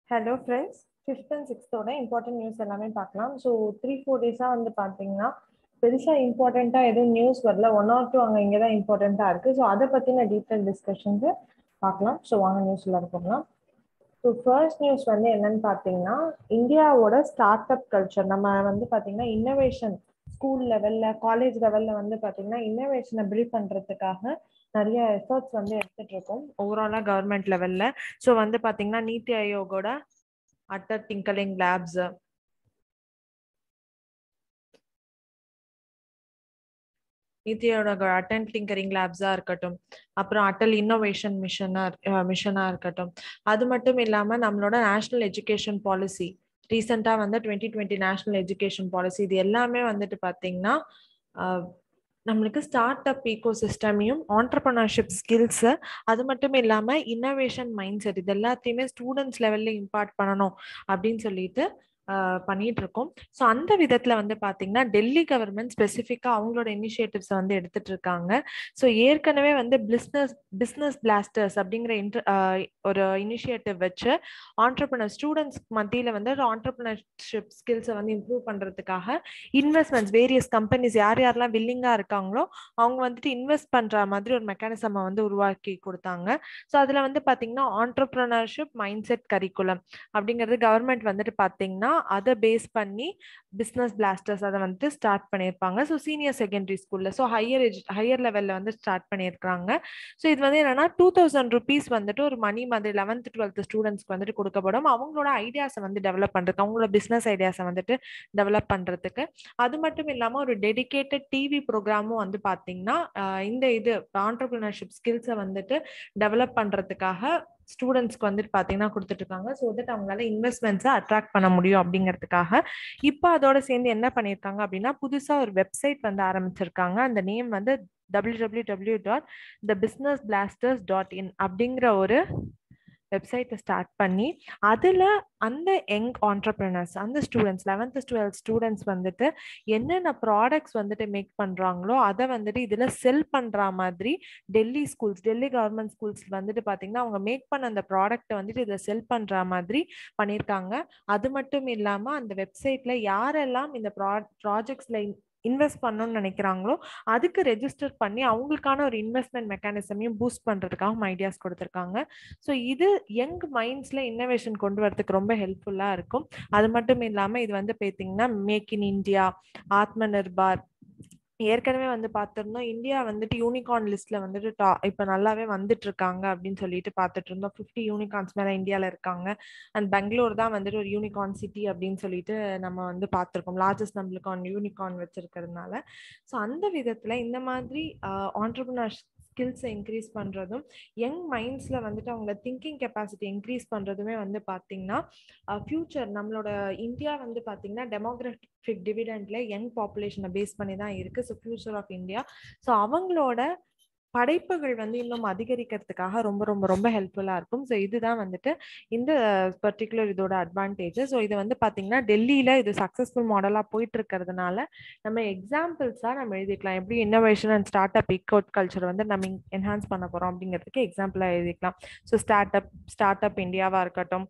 hello friends fifth and சிக்ஸ்த்தோட important news எல்லாமே பார்க்கலாம் ஸோ த்ரீ ஃபோர் டேஸாக வந்து பார்த்தீங்கன்னா பெருசாக இம்பார்ட்டண்ட்டாக எதுவும் நியூஸ் வரல ஒன் ஆர் டூ அங்கே இங்கே தான் இம்பார்ட்டண்ட்டாக இருக்குது ஸோ அதை பற்றின டீட்டெயில் டிஸ்கஷன்ஸு பார்க்கலாம் ஸோ வாங்க நியூஸ் எல்லாம் போகலாம் ஸோ ஃபர்ஸ்ட் நியூஸ் வந்து என்னன்னு பார்த்தீங்கன்னா இந்தியாவோட ஸ்டார்ட் அப் கல்ச்சர் நம்ம வந்து பார்த்தீங்கன்னா இன்னோவேஷன் ஸ்கூல் லெவலில் காலேஜ் லெவலில் வந்து பார்த்தீங்கன்னா இன்னோவேஷனை பில்ட் பண்ணுறதுக்காக நிறைய எஃபர்ட்ஸ் வந்து எடுத்துட்டு இருக்கோம் ஓவராலாக கவர்மெண்ட் லெவலில் ஸோ வந்து பார்த்தீங்கன்னா நீத்தி ஆயோகோட அட்டர் டிங்கலிங் லேப்ஸ் நீத்தியோட அட்டன் டிங்கரிங் லேப்ஸாக இருக்கட்டும் அப்புறம் அட்டல் இன்னோவேஷன் மிஷனாக மிஷனாக இருக்கட்டும் அது மட்டும் இல்லாமல் நம்மளோட நேஷ்னல் எஜுகேஷன் பாலிசி ரீசெண்டாக வந்து twenty twenty national education policy இது எல்லாமே வந்துட்டு பார்த்தீங்கன்னா நம்மளுக்கு ஸ்டார்ட் அப் ஈகோ சிஸ்டமையும் ஆண்டர்பனர்ஷிப் ஸ்கில்ஸு அது மட்டும் இல்லாமல் இன்னோவேஷன் மைண்ட் செட் இது எல்லாத்தையுமே ஸ்டூடெண்ட்ஸ் லெவலில் இம்பார்ட் பண்ணணும் அப்படின்னு சொல்லிட்டு பண்ணிட்டு இருக்கோம் ஸோ அந்த விதத்தில் வந்து பார்த்தீங்கன்னா டெல்லி கவர்மெண்ட் ஸ்பெசிஃபிக்காக அவங்களோட இனிஷியேட்டிவ்ஸை வந்து எடுத்துட்டு இருக்காங்க ஸோ ஏற்கனவே வந்து பிஸ்னஸ் பிஸ்னஸ் பிளாஸ்டர்ஸ் அப்படிங்கிற இன்ட்ர ஒரு இனிஷியேட்டிவ் வச்சு ஆண்டர்பனர் ஸ்டூடெண்ட்ஸ் மத்தியில் வந்து ஒரு ஆண்டர்பனர்ஷிப் ஸ்கில்ஸை வந்து இம்ப்ரூவ் பண்ணுறதுக்காக இன்வெஸ்ட்மெண்ட்ஸ் வேரியஸ் கம்பெனிஸ் யார் யாரெல்லாம் வில்லிங்காக இருக்காங்களோ அவங்க வந்துட்டு இன்வெஸ்ட் பண்ணுற மாதிரி ஒரு மெக்கானிசமை வந்து உருவாக்கி கொடுத்தாங்க ஸோ அதில் வந்து பார்த்தீங்கன்னா ஆண்டர்பிரினர்ஷிப் மைண்ட் செட் கரிக்குலம் அப்படிங்கிறது கவர்மெண்ட் வந்துட்டு பார்த்தீங்கன்னா அதை பேஸ் பண்ணி பிஸ்னஸ் பிளாஸ்டர்ஸ் அதை வந்துட்டு ஸ்டார்ட் பண்ணியிருப்பாங்க ஸோ சீனியர் செகண்டரி ஸ்கூலில் ஸோ ஹையர் எஜு ஹையர் லெவலில் வந்து ஸ்டார்ட் பண்ணியிருக்காங்க ஸோ இது வந்து என்னன்னா டூ தௌசண்ட் ருபீஸ் வந்துட்டு ஒரு மணி மாதிரி லெவன்த் டுவெல்த் ஸ்டூடெண்ட்ஸ்க்கு வந்துட்டு கொடுக்கப்படும் அவங்களோட ஐடியாஸை வந்து டெவலப் பண்ணுறதுக்கு அவங்களோட பிஸ்னஸ் ஐடியாஸை வந்துட்டு டெவலப் பண்ணுறதுக்கு அது மட்டும் இல்லாமல் ஒரு டெடிக்கேட்டட் டிவி ப்ரோக்ராமும் வந்து பார்த்தீங்கன்னா இந்த இது ஆண்டர்பிரினர்ஷிப் ஸ்கில்ஸை வந்துட்டு டெவலப் பண்ணுறதுக்காக ஸ்டூடெண்ட்ஸ்க்கு வந்துட்டு பார்த்தீங்கன்னா கொடுத்துட்டு இருக்காங்க ஸோ தட் அவங்களால இன்வெஸ்ட்மெண்ட்ஸை அட்ராக்ட் பண்ண முடியும் அப்படிங்கிறதுக்காக இப்போ அதோட சேர்ந்து என்ன பண்ணியிருக்காங்க அப்படின்னா புதுசாக ஒரு வெப்சைட் வந்து ஆரம்பிச்சிருக்காங்க அந்த நேம் வந்து W W W dot the business blasters dot in அப்படிங்கிற ஒரு வெப்சைட்டை ஸ்டார்ட் பண்ணி அதில் அந்த யங் ஆண்டர்பிரினர்ஸ் அந்த ஸ்டூடெண்ட்ஸ் லெவன்த் டுவெல்த் ஸ்டூடெண்ட்ஸ் வந்துட்டு என்னென்ன ப்ராடக்ட்ஸ் வந்துட்டு மேக் பண்ணுறாங்களோ அதை வந்துட்டு இதில் செல் பண்ணுற மாதிரி Delhi schools Delhi government schools வந்துட்டு பார்த்தீங்கன்னா அவங்க மேக் பண்ண அந்த ப்ராடக்ட்டை வந்துட்டு இதில் செல் பண்ணுற மாதிரி பண்ணியிருக்காங்க அது மட்டும் இல்லாமல் அந்த வெப்சைட்டில் யாரெல்லாம் இந்த ப்ரா ப்ராஜெக்ட்ஸில் இன்வெஸ்ட் பண்ணணும்னு நினைக்கிறாங்களோ அதுக்கு ரெஜிஸ்டர் பண்ணி அவங்களுக்கான ஒரு இன்வெஸ்ட்மெண்ட் மெக்கானிசமையும் பூஸ்ட் பண்ணுறதுக்காகவும் ஐடியாஸ் கொடுத்துருக்காங்க ஸோ இது யங் மைண்ட்ஸில் இன்னோவேஷன் கொண்டு வரதுக்கு ரொம்ப ஹெல்ப்ஃபுல்லாக இருக்கும் அது மட்டும் இல்லாமல் இது வந்து பார்த்தீங்கன்னா மேக் இன் இந்தியா ஆத்ம நிர்பார் ஏற்கனவே வந்து பார்த்துருந்தோம் இந்தியா வந்துட்டு யூனிகார்ன் லிஸ்ட்ல வந்துட்டு டா இப்போ நல்லாவே வந்துட்டு இருக்காங்க அப்படின்னு சொல்லிட்டு பார்த்துட்டு இருந்தோம் ஃபிஃப்டி யூனிகார்ன்ஸ் மேலே இந்தியாவில் இருக்காங்க அண்ட் பெங்களூர் தான் வந்துட்டு ஒரு யூனிகார்ன் சிட்டி அப்படின்னு சொல்லிட்டு நம்ம வந்து பார்த்துருக்கோம் லார்ஜஸ்ட் நம்மளுக்கு ஆன் யூனிகார்ன் வச்சிருக்கிறதுனால ஸோ அந்த விதத்தில் இந்த மாதிரி ஆண்டர்பிரினர் ஸ்கில்ஸை இன்க்ரீஸ் பண்ணுறதும் யங் மைண்ட்ஸில் வந்துட்டு அவங்க திங்கிங் கெப்பாசிட்டி இன்க்ரீஸ் பண்ணுறதுமே வந்து பார்த்திங்கன்னா ஃப்யூச்சர் நம்மளோட இந்தியா வந்து பார்த்திங்கன்னா டெமோக்ராஃபிக் டிவிடெண்ட்ல யங் பாப்புலேஷனை பேஸ் பண்ணி தான் இருக்குது so future of India so அவங்களோட படைப்புகள் வந்து இன்னும் அதிகரிக்கிறதுக்காக ரொம்ப ரொம்ப ரொம்ப ஹெல்ப்ஃபுல்லாக இருக்கும் ஸோ இதுதான் வந்துட்டு இந்த பர்டிகுலர் இதோட அட்வான்டேஜ் ஸோ இது வந்து பார்த்தீங்கன்னா டெல்லியில் இது சக்ஸஸ்ஃபுல் மாடலாக போயிட்டு இருக்கிறதுனால நம்ம எக்ஸாம்பிள்ஸாக நம்ம எழுதிக்கலாம் எப்படி இன்னோவேஷன் அண்ட் ஸ்டார்ட் அப் இக்கோட் கல்ச்சர் வந்து நம்ம என்ஹான்ஸ் பண்ண போகிறோம் அப்படிங்கிறதுக்கு எக்ஸாம்பிளாக எழுதிக்கலாம் so start up start up இந்தியாவாக இருக்கட்டும்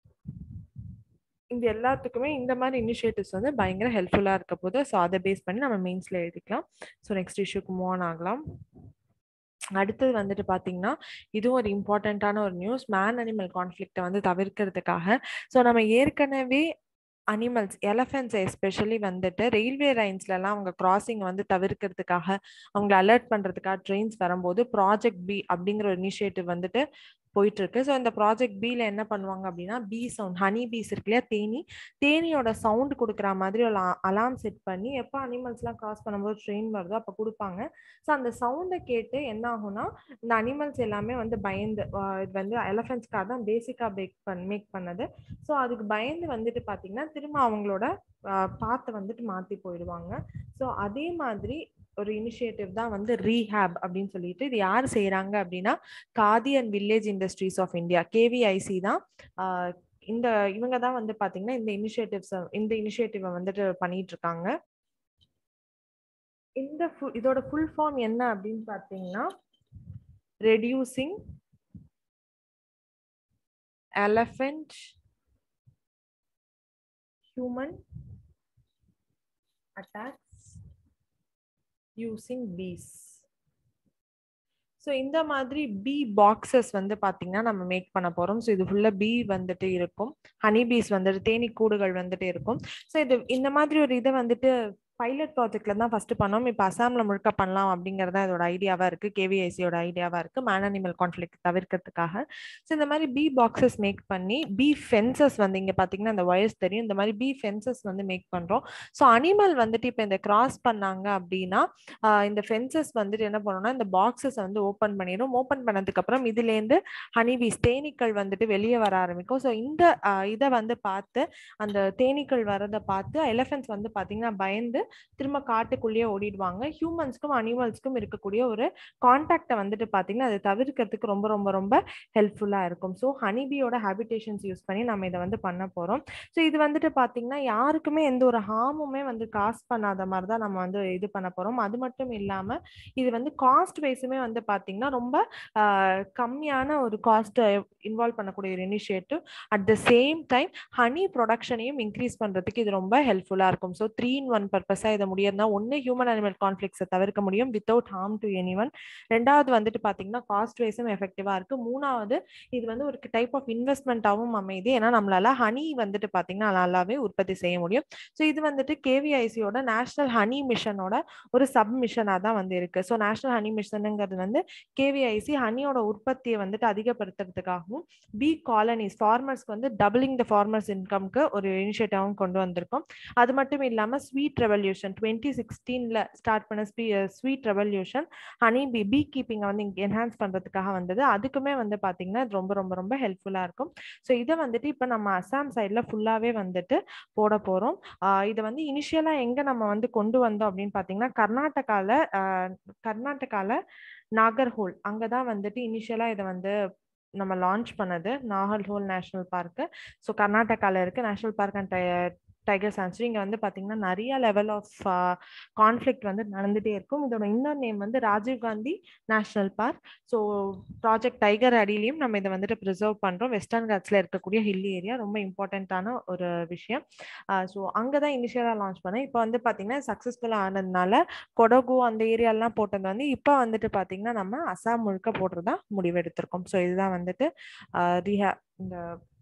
இந்த எல்லாத்துக்குமே இந்த மாதிரி இனிஷியேட்டிவ்ஸ் வந்து பயங்கர ஹெல்ப்ஃபுல்லாக இருக்க போது ஸோ அதை பேஸ் பண்ணி நம்ம மெயின்ஸில் எழுதிக்கலாம் ஸோ நெக்ஸ்ட் இஷ்யூக்கு மூவ் ஆன் ஆகலாம் அடுத்தது வந்துட்டு பார்த்தீங்கன்னா இதுவும் ஒரு இம்பார்ட்டண்ட்டான ஒரு நியூஸ் மேன் அனிமல் கான்ஃப்ளிக்டை வந்து தவிர்க்கிறதுக்காக ஸோ நம்ம ஏற்கனவே அனிமல்ஸ் எலஃபென்ட்ஸ் எஸ்பெஷலி வந்துட்டு ரயில்வே லைன்ஸ்லலாம் அவங்க கிராசிங் வந்து தவிர்க்கிறதுக்காக அவங்களை அலர்ட் பண்ணுறதுக்காக ட்ரெயின்ஸ் வரும்போது ப்ராஜெக்ட் பி அப்படிங்கிற ஒரு இனிஷியேட்டிவ் வந்துட்டு போயிட்டு இருக்கு ஸோ இந்த ப்ராஜெக்ட் பியில் என்ன பண்ணுவாங்க அப்படின்னா பி சவுண்ட் ஹனி பீஸ் இருக்கு இல்லையா தேனி தேனியோட சவுண்ட் கொடுக்குற மாதிரி ஒரு அலாம் செட் பண்ணி எப்போ அனிமல்ஸ்லாம் கிராஸ் பண்ணும்போது ட்ரெயின் வருதோ அப்போ கொடுப்பாங்க ஸோ அந்த சவுண்டை கேட்டு என்ன ஆகும்னா இந்த அனிமல்ஸ் எல்லாமே வந்து பயந்து இது வந்து எலஃபென்ட்ஸ்க்காக தான் பேசிக்காக பேக் பண் மேக் பண்ணது ஸோ அதுக்கு பயந்து வந்துட்டு பார்த்தீங்கன்னா திரும்ப அவங்களோட பாத்தை வந்துட்டு மாற்றி போயிடுவாங்க ஸோ அதே மாதிரி ஒரு இனிஷியேட்டிவ் தான் வந்து ரீஹேப் அப்படின்னு சொல்லிட்டு இது யார் செய்கிறாங்க அப்படின்னா Khadi and village industries of India KVIC தான் இந்த இவங்க தான் வந்து பார்த்தீங்கன்னா இந்த இனிஷியேட்டிவ்ஸ் இந்த இனிஷியேட்டிவை வந்துட்டு பண்ணிட்டு இருக்காங்க இந்த இதோட ஃபுல் ஃபார்ம் என்ன அப்படின்னு பார்த்தீங்கன்னா reducing elephant human attacks using bees so இந்த மாதிரி பி பாக்ஸஸ் வந்து பார்த்தீங்கன்னா நம்ம மேக் பண்ண போகிறோம் ஸோ இது ஃபுல்லாக பி வந்துட்டு இருக்கும் ஹனி பீஸ் வந்துட்டு தேனி கூடுகள் வந்துட்டு இருக்கும் ஸோ இது இந்த மாதிரி ஒரு இதை வந்துட்டு பைலட் ப்ராஜெக்ட்ல தான் ஃபர்ஸ்ட் பண்ணோம் இப்போ அசாம்ல முழுக்க பண்ணலாம் அப்படிங்கறத இதோட ஐடியாவா இருக்கு கேவிஐசியோட ஐடியாவா இருக்கு மேன் அனிமல் கான்ஃபிளிக் தவிர்க்கிறதுக்காக ஸோ இந்த மாதிரி பி பாக்ஸஸ் மேக் பண்ணி பி ஃபென்சஸ் வந்து இங்க பாத்தீங்கன்னா இந்த வயர்ஸ் தெரியும் இந்த மாதிரி பி ஃபென்சஸ் வந்து மேக் பண்றோம் ஸோ அனிமல் வந்துட்டு இப்போ இந்த கிராஸ் பண்ணாங்க அப்படின்னா இந்த ஃபென்சஸ் வந்துட்டு என்ன பண்ணணும்னா இந்த பாக்ஸஸ் வந்து ஓப்பன் பண்ணிடும் ஓப்பன் பண்ணதுக்கு அப்புறம் இதுலேருந்து ஹனிபீஸ் தேனீக்கள் வந்துட்டு வெளியே வர ஆரம்பிக்கும் ஸோ இந்த இதை வந்து பார்த்து அந்த தேனீக்கள் வரதை பார்த்து எலிஃபென்ட்ஸ் வந்து பார்த்தீங்கன்னா பயந்து திரும்ப காட்டுக்குள்ளேயே ஓடிடுவாங்க ஹியூமன்ஸ்க்கும் அனிமல்ஸ்க்கும் இருக்கக்கூடிய ஒரு கான்டாக்டை வந்துட்டு பார்த்தீங்கன்னா அதை தவிர்க்கிறதுக்கு ரொம்ப ரொம்ப ரொம்ப ஹெல்ப்ஃபுல்லாக இருக்கும் ஸோ ஹனிபியோட ஹேபிடேஷன்ஸ் யூஸ் பண்ணி நம்ம இதை வந்து பண்ண போகிறோம் ஸோ இது வந்துட்டு பார்த்தீங்கன்னா யாருக்குமே எந்த ஒரு ஹார்முமே வந்து காசு பண்ணாத மாதிரி தான் நம்ம வந்து இது பண்ண போகிறோம் அது மட்டும் இல்லாமல் இது வந்து காஸ்ட் வைஸுமே வந்து பார்த்தீங்கன்னா ரொம்ப கம்மியான ஒரு காஸ்ட்டை இன்வால்வ் பண்ணக்கூடிய ஒரு initiative at the same time honey ப்ரொடக்ஷனையும் இன்க்ரீஸ் பண்ணுறதுக்கு இது ரொம்ப ஹெல்ப்ஃபுல்லாக இருக்கும் ஸோ த்ரீ இன் ஒன் பர்பஸாக இதை முடியறதுனா ஒன்று ஹியூமன் அனிமல் கான்ஃப்ளிக்ஸை தவிர்க்க முடியும் without harm to any one ரெண்டாவது வந்துட்டு பார்த்தீங்கன்னா காஸ்ட் வைஸும் எஃபெக்டிவாக இருக்குது மூணாவது இது வந்து ஒரு டைப் ஆஃப் இன்வெஸ்ட்மெண்ட்டாகவும் அமையுது ஏன்னா நம்மளால ஹனி வந்துட்டு பார்த்தீங்கன்னா நல்லாவே உற்பத்தி செய்ய முடியும் ஸோ இது வந்துட்டு கேவிஐசியோட நேஷனல் ஹனி மிஷனோட ஒரு சப் மிஷனாக தான் வந்து இருக்கு ஸோ நேஷனல் ஹனி மிஷனுங்கிறது வந்து கேவிஐசி ஹனியோட உற்பத்தியை வந்துட்டு அதிகப்படுத்துறதுக்காகவும் பி காலனிஸ் ஃபார்மர்ஸ்க்கு வந்து டபுளிங் த ஃபார்மர்ஸ் இன்கம்க்கு ஒரு இனிஷியேட்டிவும் கொண்டு வந்திருக்கோம் அது மட்டும் இல்லாமல் ஸ்வீட் ரெவல்யூஷன் டுவெண்ட்டி சிக்ஸ்டீனில் ஸ்டார்ட் பண்ண ஸ்வீ sweet revolution honey bee bee கீப்பிங்கை வந்து என்ஹான்ஸ் பண்ணுறதுக்காக வந்தது அதுக்குமே வந்து பார்த்தீங்கன்னா ரொம்ப ரொம்ப ரொம்ப ஹெல்ப்ஃபுல்லாக இருக்கும் ஸோ இதை வந்துட்டு இப்போ நம்ம அசாம் சைடில் ஃபுல்லாகவே வந்துட்டு போட போகிறோம் இதை வந்து இனிஷியலாக எங்கே நம்ம வந்து கொண்டு வந்தோம் அப்படின்னு பார்த்தீங்கன்னா கர்நாடகாவில் கர்நாடகாவில் நாகர்ஹோல் அங்கே தான் வந்துட்டு இனிஷியலாக இதை வந்து நம்ம லான்ச் பண்ணது நாகர்ஹோல் நேஷனல் பார்க்கு ஸோ கர்நாடகாவில் இருக்குது national park and tiger sanctuary இங்கே வந்து பார்த்தீங்கன்னா நிறைய லெவல் ஆஃப் கான்ஃப்ளிக்ட் வந்து நடந்துகிட்டே இருக்கும் இதோட இன்னொரு நேம் வந்து Rajiv Gandhi national park so project tiger அடியிலையும் நம்ம இதை வந்துட்டு ப்ரிசர்வ் பண்ணுறோம் வெஸ்டர்ன் காட்ஸில் இருக்கக்கூடிய ஹில்லி ஏரியா ரொம்ப இம்பார்ட்டண்ட்டான ஒரு விஷயம் ஸோ அங்கே தான் இனிஷியலாக லான்ச் பண்ணேன் இப்போ வந்து பார்த்தீங்கன்னா சக்ஸஸ்ஃபுல்லாக ஆனதுனால கொடகு அந்த ஏரியாலாம் போட்டது வந்து இப்போ வந்துட்டு பார்த்தீங்கன்னா நம்ம அசாம் முழுக்க போடுறதா முடிவெடுத்திருக்கோம் ஸோ இதுதான் வந்துட்டு ரீஹா இந்த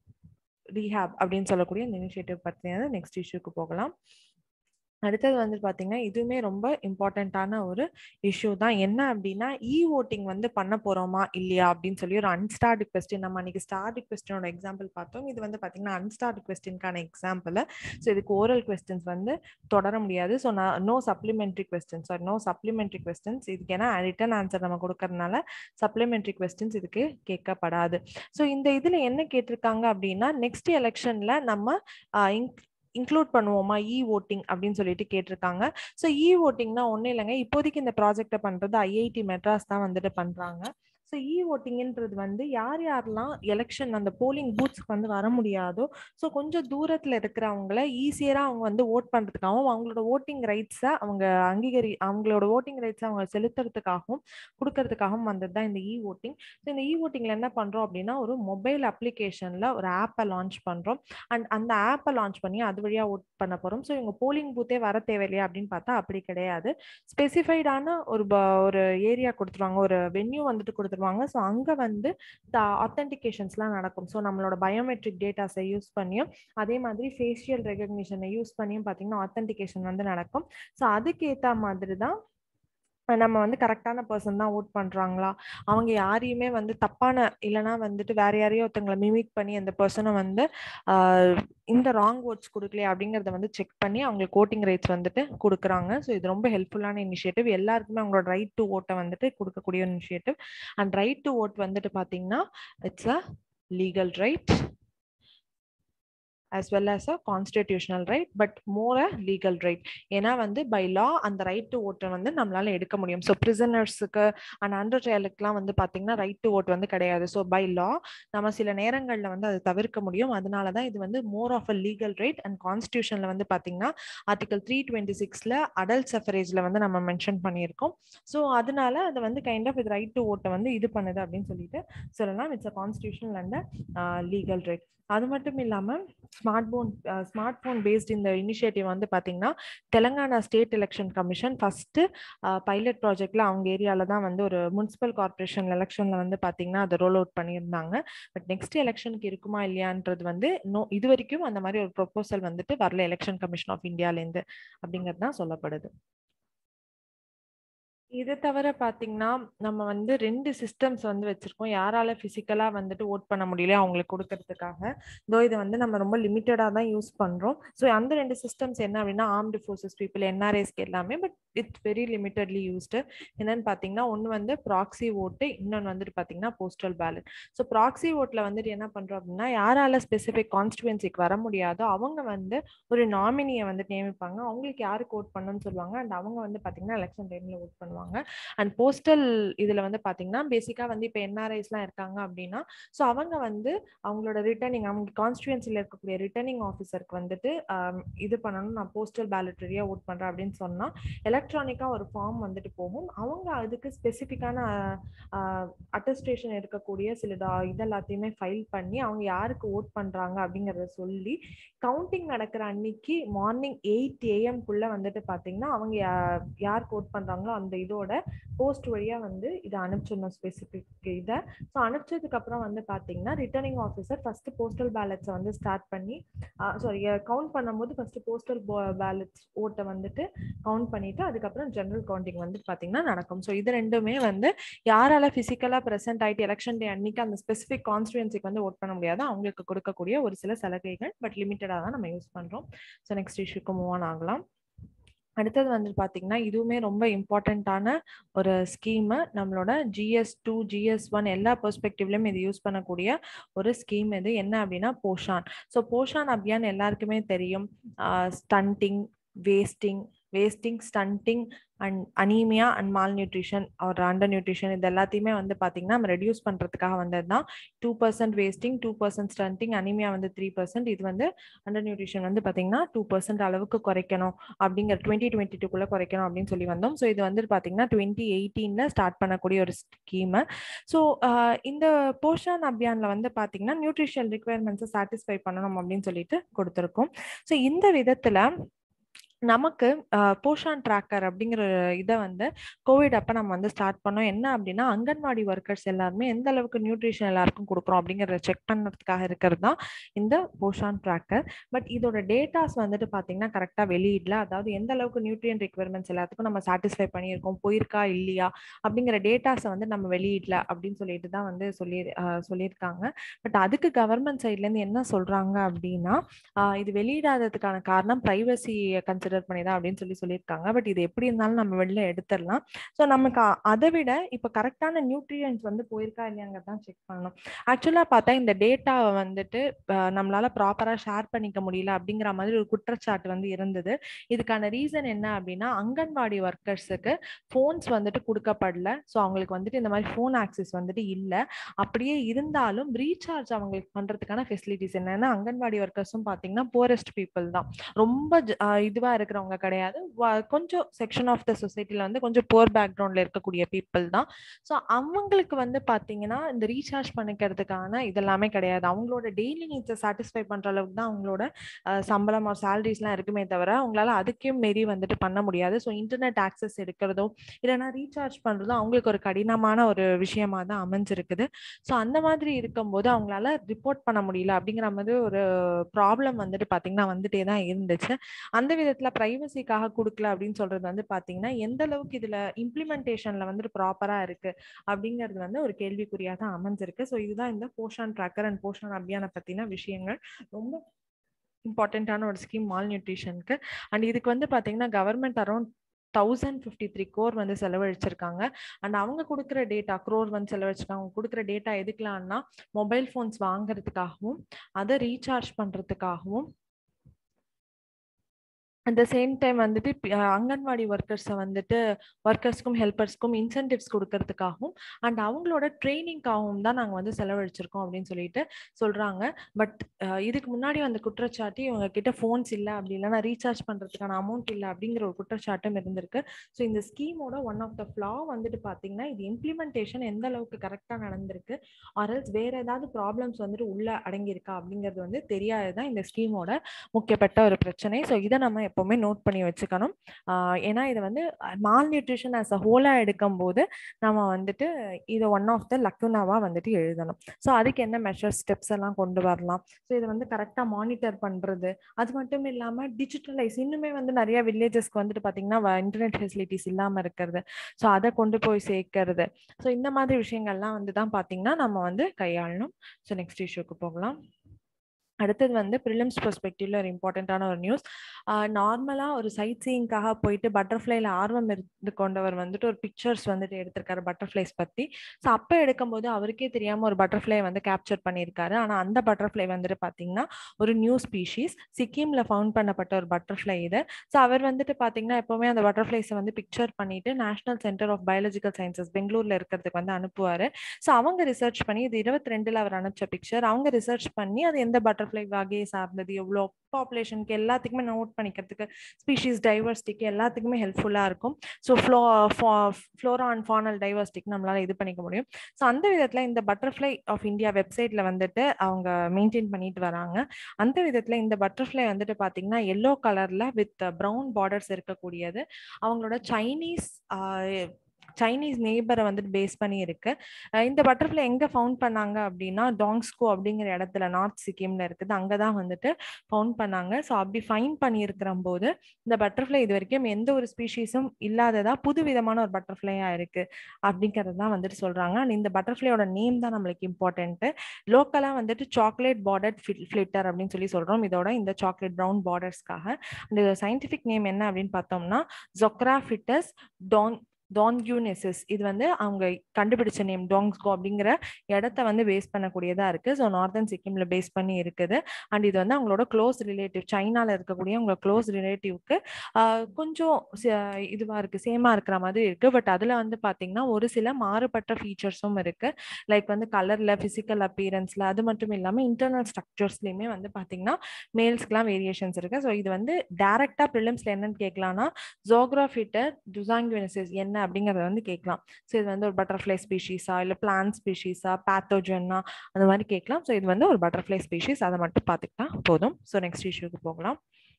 ரீஹாப் அப்படின்னு சொல்லக்கூடிய இந்த இனிஷியேட்டிவ் பற்றினது நெக்ஸ்ட் இஷ்யூக்கு போகலாம் அடுத்தது வந்து பார்த்தீங்கன்னா இதுவுமே ரொம்ப இம்பார்ட்டண்ட்டான ஒரு இஷ்யூ தான் என்ன அப்படின்னா இ ஓட்டிங் வந்து பண்ண போகிறோமா இல்லையா அப்படின்னு சொல்லி ஒரு அன்ஸ்டார்டு கொஸ்டின் நம்ம அன்னைக்கு ஸ்டார்டு கொஸ்டினோட எக்ஸாம்பிள் பார்த்தோம் இது வந்து பார்த்தீங்கன்னா அன்ஸ்டார்டு கொஸ்டின்கான எக்ஸாம்பிள் ஸோ இதுக்கு ஓரல் கொஸ்டின்ஸ் வந்து தொடர முடியாது ஸோ நான் no supplementary questions sorry no supplementary questions இதுக்கு ஏன்னா ரிட்டன் ஆன்சர் நம்ம கொடுக்கறதுனால சப்ளிமெண்ட்ரி கொஸ்டின்ஸ் இதுக்கு கேட்கப்படாது ஸோ இந்த இதில் என்ன கேட்டிருக்காங்க அப்படின்னா நெக்ஸ்ட் எலெக்ஷனில் நம்ம இன்க்ளூட் பண்ணுவோமா இ ஓட்டிங் அப்படின்னு சொல்லிட்டு கேட்டிருக்காங்க ஸோ இ ஓட்டிங்னா ஒன்றும் இல்லைங்க இப்போதைக்கு இந்த ப்ராஜெக்டை பண்ணுறது ஐஐடி மெட்ராஸ் தான் வந்துட்டு பண்ணுறாங்க ஸோ இ ஓட்டிங்ன்றது வந்து யார் யாரெல்லாம் எலெக்ஷன் அந்த போலிங் பூத்ஸ்க்கு வந்து வர முடியாதோ ஸோ கொஞ்சம் தூரத்தில் இருக்கிறவங்கள ஈஸியராக அவங்க வந்து ஓட் பண்ணுறதுக்காகவும் அவங்களோட ஓட்டிங் ரைட்ஸை அவங்க அங்கீகரி அவங்களோட ஓட்டிங் ரைட்ஸை அவங்க செலுத்துறதுக்காகவும் கொடுக்கறதுக்காகவும் வந்தது தான் இந்த இ ஓட்டிங் ஸோ இந்த இ ஓட்டிங்கில் என்ன பண்ணுறோம் அப்படின்னா ஒரு மொபைல் அப்ளிகேஷனில் ஒரு ஆப்பை லான்ச் பண்ணுறோம் அண்ட் அந்த ஆப்பை லான்ச் பண்ணி அது வழியாக ஓட் பண்ண போகிறோம் ஸோ இவங்க போலிங் பூத்தே வர தேவையில்லையா அப்படின்னு பார்த்தா அப்படி கிடையாது ஸ்பெசிஃபைடான ஒரு ஒரு ஏரியா கொடுத்துருவாங்க ஒரு வென்யூ வந்துட்டு கொடுத்துருவாங்க பண்ணுவாங்க ஸோ அங்கே வந்து ஆத்தென்டிகேஷன்ஸ்லாம் நடக்கும் ஸோ நம்மளோட பயோமெட்ரிக் டேட்டாஸை யூஸ் பண்ணியும் அதே மாதிரி ஃபேஷியல் ரெகக்னிஷனை யூஸ் பண்ணியும் பார்த்தீங்கன்னா ஆத்தென்டிகேஷன் வந்து நடக்கும் ஸோ அதுக்கேற்ற மாதிரி தான் நம்ம வந்து கரெக்டான பர்சன் தான் ஓட் பண்றாங்களா அவங்க யாரையுமே வந்து தப்பான இல்லைன்னா வந்துட்டு வேற யாரையோ ஒருத்தங்களை மிமிக் பண்ணி அந்த பர்சனை வந்து இந்த ராங் ஓட்ஸ் கொடுக்கலையா அப்படிங்கிறத வந்து செக் பண்ணி அவங்களுக்கு ஓட்டிங் ரைட்ஸ் வந்துட்டு கொடுக்குறாங்க ஸோ இது ரொம்ப ஹெல்ப்ஃபுல்லான இனிஷியேட்டிவ் எல்லாருக்குமே அவங்களோட ரைட் டு ஓட்டை வந்துட்டு கொடுக்கக்கூடிய initiative and right to vote வந்துட்டு பார்த்தீங்கன்னா it's a legal right as well as a constitutional right but more a legal right ஏன்னா வந்து பை லா அந்த ரைட் டு ஓட்டை வந்து நம்மளால எடுக்க முடியும் ஸோ பிரிசனர்ஸுக்கு அண்ட் அண்டர் ட்ரையலுக்குலாம் வந்து பார்த்தீங்கன்னா ரைட் டு ஓட் வந்து கிடையாது ஸோ பை லா நம்ம சில நேரங்களில் வந்து அதை தவிர்க்க முடியும் அதனால தான் இது வந்து more of a legal right and கான்ஸ்டியூஷனில் வந்து பார்த்தீங்கன்னா ஆர்டிகல் த்ரீ டுவெண்ட்டி சிக்ஸில் அடல்ட் சஃபரேஜில் வந்து நம்ம மென்ஷன் பண்ணியிருக்கோம் ஸோ அதனால அது வந்து கைண்ட் ஆஃப் இது ரைட் டு ஓட்டை வந்து இது பண்ணுது அப்படின்னு சொல்லிட்டு சொல்லலாம் it's a constitutional and legal right அது மட்டும் இல்லாமல் smart phone smart phone paste இந்த இனிஷியேட்டிவ் வந்து பார்த்தீங்கன்னா Telangana state election commission first pilot ப்ராஜெக்ட்ல அவங்க ஏரியாவில் தான் வந்து ஒரு முனிசிபல் கார்பரேஷன் எலெக்ஷனில் வந்து பார்த்தீங்கன்னா அதை ரோல் அவுட் பண்ணியிருந்தாங்க பட் நெக்ஸ்ட் எலெக்ஷனுக்கு இருக்குமா இல்லையான்றது வந்து நோ இது வரைக்கும் அந்த மாதிரி ஒரு ப்ரொப்போசல் வந்துட்டு வரல எலெக்ஷன் கமிஷன் ஆஃப் இந்தியாலேருந்து அப்படிங்கிறது தான் சொல்லப்படுது இது தவிர பார்த்தீங்கன்னா நம்ம வந்து ரெண்டு சிஸ்டம்ஸ் வந்து வச்சிருக்கோம் யாரால பிசிக்கலா வந்துட்டு ஓட் பண்ண முடியல அவங்களுக்கு கொடுக்கறதுக்காக இதோ இதை வந்து நம்ம ரொம்ப லிமிட்டடா தான் யூஸ் பண்றோம் ஸோ அந்த ரெண்டு சிஸ்டம்ஸ் என்ன அப்படின்னா ஆர்ம்டு ஃபோர்ஸஸ் பீப்புள் என்ஆர்எஸ்க்கு எல்லாமே but it's very limitedly used என்னன்னு பார்த்தீங்கன்னா ஒன்று வந்து ப்ராக்சி ஓட்டு இன்னொன்று வந்துட்டு பார்த்தீங்கன்னா போஸ்டல் பேலட் ஸோ ப்ராக்சி ஓட்டில் வந்துட்டு என்ன பண்ணுறோம் அப்படின்னா யாரால ஸ்பெசிஃபிக் கான்ஸ்டுவன்சிக்கு வர முடியாதோ அவங்க வந்து ஒரு நாமினியை வந்து நியமிப்பாங்க அவங்களுக்கு யாருக்கு ஓட் பண்ணணும்னு சொல்லுவாங்க அண்ட் அவங்க வந்து பார்த்தீங்கன்னா எலெக்ஷன் டைமில் ஓட் பண்ணுவாங்க அண்ட் போஸ்டல் இதில் வந்து பார்த்தீங்கன்னா பேசிக்காக வந்து இப்போ என்ஆர்ஐஸ்லாம் இருக்காங்க அப்படின்னா ஸோ அவங்க வந்து அவங்களோட ரிட்டர்னிங் அவங்க கான்ஸ்டுவன்சியில் இருக்கக்கூடிய ரிட்டர்னிங் ஆஃபீஸருக்கு வந்துட்டு இது பண்ணணும் நான் போஸ்டல் பேலட்டரியாக ஓட் பண்ணுறேன் அப்படின்னு சொன்னால் எலக்ட்ரானிக்காக ஒரு ஃபார்ம் வந்துட்டு போகும் அவங்க அதுக்கு ஸ்பெசிஃபிக்கான அட்டஸ்டேஷன் இருக்கக்கூடிய சில இதெல்லாத்தையுமே ஃபைல் பண்ணி அவங்க யாருக்கு ஓட் பண்ணுறாங்க அப்படிங்கிறத சொல்லி கவுண்டிங் நடக்கிற அன்னைக்கு மார்னிங் எயிட் ஏஎம்குள்ளே வந்துட்டு பார்த்தீங்கன்னா அவங்க யாருக்கு ஓட் பண்ணுறாங்களோ அந்த இதோட போஸ்ட் வழியாக வந்து இதை அனுப்பிச்சிடணும் ஸ்பெசிஃபிக் இதை ஸோ அனுப்பிச்சதுக்கு அப்புறம் வந்து பார்த்தீங்கன்னா ரிட்டர்னிங் ஆஃபீஸர் ஃபர்ஸ்ட் போஸ்டல் பேலட்ஸை வந்து ஸ்டார்ட் பண்ணி சாரி கவுண்ட் பண்ணும்போது ஃபர்ஸ்ட் போஸ்டல் பேலட்ஸ் ஓட்டை வந்துட்டு கவுண்ட் பண்ணிட்டு அதுக்கப்புறம் ஜென்ரல் கவுண்டிங் வந்து பார்த்தீங்கன்னா நடக்கும் ஸோ இது ரெண்டுமே வந்து யாரால ஃபிசிக்கலாக ப்ரெசென்ட் ஆகிட்டு எலெக்ஷன் டே அன்னைக்கு அந்த ஸ்பெசிஃபிக் கான்ஸ்டுவன்சிக்கு வந்து ஓட் பண்ண முடியாதோ அவங்களுக்கு கொடுக்கக்கூடிய ஒரு சில சலுகைகள் பட் லிமிட்டடாக தான் நம்ம யூஸ் பண்ணுறோம் ஸோ நெக்ஸ்ட் இஷ்யூக்கு மூவ் ஆன் ஆகலாம் அடுத்தது வந்து பார்த்தீங்கன்னா இதுவுமே ரொம்ப இம்பார்ட்டண்ட்டான ஒரு ஸ்கீமு நம்மளோட ஜிஎஸ் டூ ஜிஎஸ் ஒன் எல்லா பெர்ஸ்பெக்டிவ்லையும் இது யூஸ் பண்ணக்கூடிய ஒரு ஸ்கீம் இது என்ன அப்படின்னா போஷான் ஸோ போஷான் அபியான் எல்லாருக்குமே தெரியும் stunting wasting wasting stunting and anaemia and malnutrition ஒரு அண்டர் நியூட்ரிஷன் இது எல்லாத்தையுமே வந்து பார்த்தீங்கன்னா நம்ம ரெடியூஸ் பண்ணுறதுக்காக வந்தது தான் two percent wasting two percent stunting anaemia வந்து த்ரீ பர்சன்ட் இது வந்து அண்டர் நியூட்ரிஷன் வந்து பார்த்தீங்கன்னா டூ பர்சன்ட் அளவுக்கு குறைக்கணும் அப்படிங்கிற டுவெண்ட்டி டுவெண்ட்டி டூக்குள்ளே குறைக்கணும் அப்படின்னு சொல்லி வந்தோம் ஸோ இது வந்து பார்த்தீங்கன்னா டுவெண்ட்டி எயிட்டீனில் ஸ்டார்ட் பண்ணக்கூடிய ஒரு ஸ்கீமு ஸோ இந்த போஷான் அபியானில் வந்து பார்த்தீங்கன்னா நியூட்ரிஷன் ரிக்குவயர்மெண்ட்ஸை சாட்டிஸ்ஃபை பண்ணணும் அப்படின்னு சொல்லிட்டு கொடுத்துருக்கோம் ஸோ இந்த விதத்தில் நமக்கு போஷான் ட்ராக்கர் அப்படிங்கிற இதை வந்து கோவிட் அப்போ நம்ம வந்து ஸ்டார்ட் பண்ணோம் என்ன அப்படின்னா அங்கன்வாடி ஒர்க்கர்ஸ் எல்லாருமே எந்த அளவுக்கு நியூட்ரிஷன் எல்லாருக்கும் கொடுக்குறோம் அப்படிங்கிறத செக் பண்ணுறதுக்காக இருக்கிறது தான் இந்த போஷான் ட்ராக்கர் பட் இதோட டேட்டாஸ் வந்துட்டு பார்த்தீங்கன்னா கரெக்டாக வெளியிடல அதாவது எந்த அளவுக்கு நியூட்ரியன் ரெக்குவயர்மெண்ட்ஸ் எல்லாத்துக்கும் நம்ம சாட்டிஸ்ஃபை பண்ணியிருக்கோம் போயிருக்கா இல்லையா அப்படிங்கிற டேட்டாஸை வந்து நம்ம வெளியிடல அப்படின்னு சொல்லிட்டு தான் வந்து சொல்லி சொல்லியிருக்காங்க பட் அதுக்கு கவர்மெண்ட் சைட்லேருந்து என்ன சொல்கிறாங்க அப்படின்னா இது வெளியிடாததுக்கான காரணம் ப்ரைவசியை கன்சிடர் கன்சிடர் பண்ணி தான் அப்படின்னு சொல்லி சொல்லியிருக்காங்க பட் இது எப்படி இருந்தாலும் நம்ம வெளில எடுத்துடலாம் ஸோ நமக்கு அதை விட இப்போ கரெக்டான நியூட்ரியன்ஸ் வந்து போயிருக்கா இல்லையாங்கிறது தான் செக் பண்ணணும் ஆக்சுவலாக பார்த்தா இந்த டேட்டாவை வந்துட்டு நம்மளால ப்ராப்பராக ஷேர் பண்ணிக்க முடியல அப்படிங்கிற மாதிரி ஒரு குற்றச்சாட்டு வந்து இருந்தது இதுக்கான ரீசன் என்ன அப்படின்னா அங்கன்வாடி ஒர்க்கர்ஸுக்கு ஃபோன்ஸ் வந்துட்டு கொடுக்கப்படல ஸோ அவங்களுக்கு வந்துட்டு இந்த மாதிரி ஃபோன் ஆக்சஸ் வந்துட்டு இல்லை அப்படியே இருந்தாலும் ரீசார்ஜ் அவங்களுக்கு பண்ணுறதுக்கான ஃபெசிலிட்டிஸ் என்னன்னா அங்கன்வாடி ஒர்க்கர்ஸும் பார்த்தீங்கன்னா போரஸ்ட் பீப்புள் தான் ரொம்ப இதுவாக இருக்கிறவங்க கிடையாது கொஞ்சம் செக்ஷன் ஆஃப் த சொசைட்டில வந்து கொஞ்சம் போர் பேக்ரவுண்ட்ல இருக்கக்கூடிய பீப்புள் தான் ஸோ அவங்களுக்கு வந்து பாத்தீங்கன்னா இந்த ரீசார்ஜ் பண்ணிக்கிறதுக்கான இதெல்லாமே கிடையாது அவங்களோட டெய்லி நீட்ஸை சாட்டிஸ்ஃபை பண்ற அளவுக்கு தான் அவங்களோட சம்பளம் சேலரிஸ்லாம் இருக்குமே தவிர அவங்களால அதுக்கே மாரி வந்துட்டு பண்ண முடியாது ஸோ இன்டர்நெட் ஆக்சஸ் எடுக்கிறதோ இல்லைன்னா ரீசார்ஜ் பண்றதோ அவங்களுக்கு ஒரு கடினமான ஒரு விஷயமா தான் அமைஞ்சிருக்குது ஸோ அந்த மாதிரி இருக்கும்போது அவங்களால ரிப்போர்ட் பண்ண முடியல அப்படிங்கிற மாதிரி ஒரு ப்ராப்ளம் வந்துட்டு பாத்தீங்கன்னா வந்துட்டே தான் இருந்துச்சு அந்த விதத்துல பிரைவசிக்காக கொடுக்கல அப்படின்னு சொல்றது வந்து பாத்தீங்கன்னா எந்த அளவுக்கு இதுல இம்ப்ளிமெண்டேஷன்ல வந்துட்டு ப்ராப்பரா இருக்கு அப்படிங்கிறது வந்து ஒரு கேள்விக்குறியா தான் அமைஞ்சிருக்கு ஸோ இதுதான் இந்த போஷான் ட்ராக்கர் அண்ட் போஷான் அபியான பத்தின விஷயங்கள் ரொம்ப இம்பார்ட்டண்ட்டான ஒரு ஸ்கீம் மால் நியூட்ரிஷனுக்கு அண்ட் இதுக்கு வந்து பாத்தீங்கன்னா government around thousand fifty three crore வந்து செலவழிச்சிருக்காங்க அண்ட் அவங்க கொடுக்குற டேட்டா க்ரோர் வந்து செலவழிச்சிருக்காங்க அவங்க கொடுக்குற டேட்டா எதுக்கலாம்னா மொபைல் ஃபோன்ஸ் வாங்குறதுக்காகவும் அதை ரீசார்ஜ் பண்ணுறதுக்காகவும் அட் த சேம் டைம் வந்துட்டு பி- அஹ் அங்கன்வாடி ஒர்க்கர்ஸை வந்துட்டு ஒர்க்கர்ஸ்க்கும் ஹெல்ப்பர்ஸ்க்கும் இன்சென்டிவ்ஸ் கொடுக்கறதுக்காகவும் அண்ட் அவங்களோட ட்ரைனிங்காகவும் தான் நாங்கள் வந்து செலவழிச்சிருக்கோம் அப்படின்னு சொல்லிட்டு சொல்கிறாங்க பட் இதுக்கு முன்னாடி அந்த குற்றச்சாட்டு இவங்க கிட்ட ஃபோன்ஸ் இல்லை அப்படி இல்லைன்னா ரீசார்ஜ் பண்ணுறதுக்கான அமௌண்ட் இல்லை அப்படிங்கிற ஒரு குற்றச்சாட்டும் இருந்திருக்கு ஸோ இந்த ஸ்கீமோட ஒன் ஆஃப் த ஃப்ளா வந்துட்டு பார்த்தீங்கன்னா இது இம்ப்ளிமெண்டேஷன் எந்த அளவுக்கு கரெக்டாக நடந்திருக்கு ஆர்எல்ஸ் வேற ஏதாவது ப்ராப்ளம்ஸ் வந்துட்டு உள்ள அடங்கியிருக்கா அப்படிங்கிறது வந்து தெரியாது தான் இந்த ஸ்கீமோட முக்கியப்பட்ட ஒரு பிரச்சனை ஸோ இதை நம்ம எப்போவுமே நோட் பண்ணி வச்சுக்கணும் ஆஹ் ஏன்னா இது வந்து மால் நியூட்ரிஷன் ஆஸ் அ ஹோலாக எடுக்கும்போது நம்ம வந்துட்டு இதை ஒன் ஆஃப் த லக்குனாவாக வந்துட்டு எழுதணும் ஸோ அதுக்கு என்ன மெஷர் ஸ்டெப்ஸ் எல்லாம் கொண்டு வரலாம் ஸோ இதை வந்து கரெக்டாக மானிட்டர் பண்ணுறது அது மட்டும் இல்லாமல் டிஜிட்டலைஸ் இன்னுமே வந்து நிறைய வில்லேஜஸ்க்கு வந்துட்டு பார்த்தீங்கன்னா இன்டர்நெட் ஃபெசிலிட்டிஸ் இல்லாமல் இருக்கிறது ஸோ அதை கொண்டு போய் சேர்க்கறது ஸோ இந்த மாதிரி விஷயங்கள்லாம் வந்து தான் பார்த்தீங்கன்னா நம்ம வந்து கையாளணும் ஸோ நெக்ஸ்ட் இஷ்யூக்கு போகலாம் அடுத்தது வந்து ப்ரிலிம்ஸ் பெர்ஸ்பெக்டிவ்ல ஒரு இம்பார்ட்டண்ட்டான ஒரு நியூஸ் நார்மலாக ஒரு சைட் சீயிங்காக போயிட்டு பட்டர்ஃப்ளைல ஆர்வம் இருந்து கொண்டவர் வந்துட்டு ஒரு பிக்சர்ஸ் வந்துட்டு எடுத்திருக்காரு பட்டர்ஃப்ளைஸ் பற்றி ஸோ அப்போ எடுக்கும்போது அவருக்கே தெரியாமல் ஒரு பட்டர்ஃப்ளை வந்து கேப்சர் பண்ணியிருக்காரு ஆனால் அந்த பட்டர்ஃப்ளை வந்துட்டு பார்த்தீங்கன்னா ஒரு நியூ ஸ்பீஷீஸ் சிக்கிமில் ஃபவுண்ட் பண்ணப்பட்ட ஒரு பட்டர்ஃப்ளை இது ஸோ அவர் வந்துட்டு பார்த்தீங்கன்னா எப்போவுமே அந்த பட்டர்ஃப்ளைஸை வந்து பிக்சர் பண்ணிட்டு national centre of biological sciences பெங்களூரில் இருக்கிறதுக்கு வந்து அனுப்புவார் ஸோ அவங்க ரிசர்ச் பண்ணி இது இருபத்தி ரெண்டில் அவர் அனுப்பிச்ச பிக்சர் அவங்க ரிசர்ச் பண்ணி அது எந்த பட்டர்ஃப்ளை வகையை சார்ந்தது எவ்வளோ பாப்புலேஷனுக்கு எல்லாத்துக்குமே நோட் பண்ணிக்கிறதுக்கு ஸ்பீஷீஸ் டைவர்சிட்டிக்கு எல்லாத்துக்குமே ஹெல்ப்ஃபுல்லாக இருக்கும் ஸோ ஃப்ளோ ஃப்ளோரா அண்ட் ஃபானல் டைவர்சிட்டிக்கு நம்மளால இது பண்ணிக்க முடியும் ஸோ அந்த விதத்தில் இந்த பட்டர்ஃப்ளை ஆஃப் இந்தியா வெப்சைட்டில் வந்துட்டு அவங்க மெயின்டைன் பண்ணிட்டு வராங்க அந்த விதத்தில் இந்த பட்டர்ஃப்ளை வந்துட்டு பார்த்தீங்கன்னா எல்லோ கலரில் வித் ப்ரௌன் பார்டர்ஸ் இருக்கக்கூடியது அவங்களோட சைனீஸ் சைனீஸ் நெய்பரை வந்துட்டு பேஸ் பண்ணி இருக்கு அஹ் இந்த பட்டர்ஃப்ளை எங்க ஃபவுண்ட் பண்ணாங்க அப்படின்னா டாங்ஸ்கோ அப்படிங்கிற இடத்துல நார்த் சிக்கிம்ல இருக்குது அங்கதான் வந்துட்டு ஃபவுண்ட் பண்ணாங்க ஸோ அப்படி ஃபைன் பண்ணியிருக்கிற போது இந்த பட்டர்ஃப்ளை இது வரைக்கும் எந்த ஒரு ஸ்பீஷீஸும் இல்லாததா புது விதமான ஒரு பட்டர்ஃப்ளையா இருக்கு அப்படிங்கிறது தான் வந்துட்டு சொல்றாங்க அண்ட் இந்த பட்டர்ஃப்ளையோட நேம் தான் நம்மளுக்கு இம்பார்ட்டன்ட் லோக்கலா வந்துட்டு சாக்லேட் பார்டர் ஃபில்டர் அப்படின்னு சொல்லி சொல்றோம் இதோட இந்த சாக்லேட் ப்ரௌன் பார்டர்ஸ்க்காக இந்த சயின்டிஃபிக் நேம் என்ன அப்படின்னு பார்த்தோம்னா ஜொக்ராஃபிட்டஸ் டான் டான்கியூனெசிஸ் இது வந்து அவங்க கண்டுபிடிச்ச நேம் டாங்ஸ்கோ அப்படிங்கிற இடத்த வந்து பேஸ் பண்ணக்கூடியதா இருக்கு ஸோ நார்தன் சிக்கிம்ல பேஸ் பண்ணி இருக்குது அண்ட் இது வந்து அவங்களோட க்ளோஸ் ரிலேட்டிவ் சைனால இருக்கக்கூடிய அவங்க க்ளோஸ் ரிலேட்டிவ்க்கு கொஞ்சம் இதுவா இருக்கு சேமா இருக்கிற மாதிரி இருக்கு பட் அதுல வந்து பாத்தீங்கன்னா ஒரு சில மாறுபட்ட ஃபீச்சர்ஸும் இருக்கு லைக் வந்து கலர்ல பிசிக்கல் அப்பீரன்ஸ்ல அது மட்டும் இல்லாம இன்டர்னல் ஸ்ட்ரக்சர்ஸ்லயுமே வந்து பாத்தீங்கன்னா மேல்ஸ்க்குலாம் வேரியேஷன்ஸ் இருக்கு ஸோ இது வந்து டைரக்டா ப்ரிலிம்ஸ்ல என்னன்னு கேட்கலாம்னா ஜோக்ராஃபிட்டர் டுசாங்குவனசிஸ் என்ன அப்படிங்கறத வந்து கேட்கலாம் ஸோ இது வந்து ஒரு பட்டர்ஃப்ளை ஸ்பீஷீஸா இல்லை பிளான்ட் ஸ்பீஷீஸா பேத்தோஜன்னா அந்த மாதிரி கேட்கலாம் ஸோ இது வந்து ஒரு பட்டர்ஃப்ளை ஸ்பீஷீஸ் அதை மட்டும் பார்த்துக்கிட்டா போதும் ஸோ நெக்ஸ்ட் இஷ்யூக்கு போகலாம்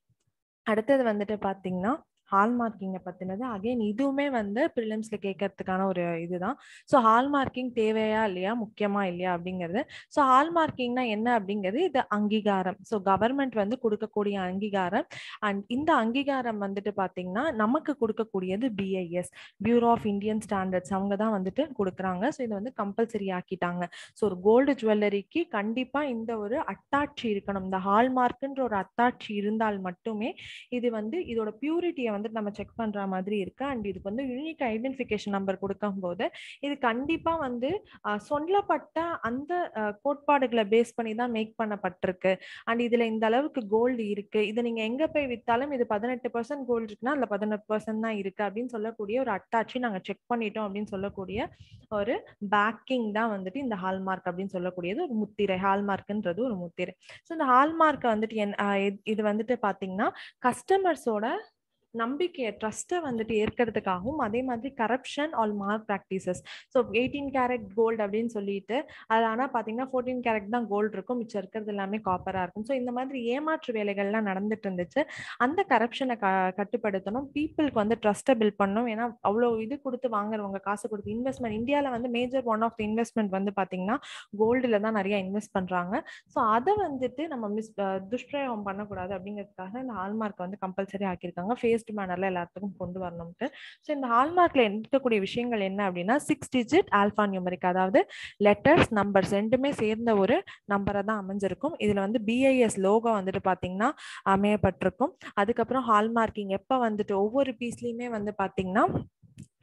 அடுத்தது வந்துட்டு பார்த்தீங்கன்னா ஹால்மார்க்கிங்கை பற்றினது அகைன் இதுவுமே வந்து ப்ரிலிம்ஸில் கேட்கறதுக்கான ஒரு இதுதான் ஸோ ஹால்மார்க்கிங் தேவையா இல்லையா முக்கியமா இல்லையா அப்படிங்கிறது ஸோ ஹால்மார்க்கிங்னா என்ன அப்படிங்கிறது இது அங்கீகாரம் ஸோ கவர்மெண்ட் வந்து கொடுக்கக்கூடிய அங்கீகாரம் அண்ட் இந்த அங்கீகாரம் வந்துட்டு பார்த்தீங்கன்னா நமக்கு கொடுக்கக்கூடியது BIS bureau of Indian standards அவங்க தான் வந்துட்டு கொடுக்குறாங்க ஸோ இதை வந்து கம்பல்சரி ஆக்கிட்டாங்க ஸோ ஒரு கோல்டு ஜுவல்லரிக்கு கண்டிப்பாக இந்த ஒரு அத்தாட்சி இருக்கணும் இந்த ஹால்மார்க்குன்ற ஒரு அத்தாட்சி இருந்தால் மட்டுமே இது வந்து இதோட பியூரிட்டியை வந்து நம்ம செக் பண்ற மாதிரி இருக்கு அண்ட் இதுக்கு வந்து யூனிக் ஐடென்டிஃபிகேஷன் நம்பர் கொடுக்கும் போது இது கண்டிப்பா வந்து சொல்லப்பட்ட அந்த கோட்பாடுகளை பேஸ் பண்ணி தான் மேக் பண்ணப்பட்டிருக்கு அண்ட் இதுல இந்த அளவுக்கு கோல்டு இருக்கு இதை நீங்க எங்க போய் வித்தாலும் இது பதினெட்டு பர்சன்ட் கோல்டு இருக்குன்னா அதுல பதினெட்டு பர்சன்ட் தான் இருக்கு அப்படின்னு சொல்லக்கூடிய ஒரு அட்டாச்சி நாங்க செக் பண்ணிட்டோம் அப்படின்னு சொல்லக்கூடிய ஒரு பேக்கிங் தான் வந்துட்டு இந்த ஹால்மார்க் அப்படின்னு சொல்லக்கூடியது ஒரு முத்திரை ஹால்மார்க்ன்றது ஒரு முத்திரை ஸோ இந்த ஹால்மார்க்கை வந்துட்டு என் இது வந்துட்டு பாத்தீங்கன்னா கஸ்டமர்ஸோட நம்பிக்கையை ட்ரஸ்ட்டை வந்துட்டு ஏற்கிறதுக்காகவும் அதே மாதிரி corruption hallmark practices so eighteen carat gold அப்படின்னு சொல்லிட்டு அது ஆனால் பார்த்தீங்கன்னா ஃபோர்டீன் கேரட் தான் கோல்டு இருக்கும் மிச்சம் இருக்கிறது எல்லாமே காப்பராக இருக்கும் ஸோ இந்த மாதிரி ஏமாற்று வேலைகள்லாம் நடந்துட்டு இருந்துச்சு அந்த கரப்ஷனை க கட்டுப்படுத்தணும் பீப்புளுக்கு வந்து ட்ரஸ்ட்டை பில்ட் பண்ணணும் ஏன்னா அவ்வளோ இது கொடுத்து வாங்குறவங்க காசு கொடுத்து இன்வெஸ்ட்மெண்ட் இந்தியாவில் வந்து major one of the investment வந்து பார்த்தீங்கன்னா கோல்டில் தான் நிறைய இன்வெஸ்ட் பண்ணுறாங்க ஸோ அதை வந்துட்டு நம்ம மிஸ் துஷ்பிரயோகம் பண்ணக்கூடாது அப்படிங்கிறதுக்காக இந்த ஹால்மார்க் வந்து கம்பல்சரி ஆக்கியிருக்காங்க ஃபேஸ் பேஸ்ட் மேனர்ல எல்லாத்துக்கும் கொண்டு வரணும்ட்டு ஸோ இந்த ஹால்மார்க்ல இருக்கக்கூடிய விஷயங்கள் என்ன அப்படின்னா சிக்ஸ் டிஜிட் ஆல்ஃபா நியூமரிக் அதாவது லெட்டர்ஸ் நம்பர்ஸ் ரெண்டுமே சேர்ந்த ஒரு நம்பரை தான் அமைஞ்சிருக்கும் இதுல வந்து பிஐஎஸ் லோகோ வந்துட்டு பாத்தீங்கன்னா அமையப்பட்டிருக்கும் அதுக்கப்புறம் ஹால்மார்க்கிங் எப்போ வந்துட்டு ஒவ்வொரு பீஸ்லயுமே வந்து பாத்தீங்கன்னா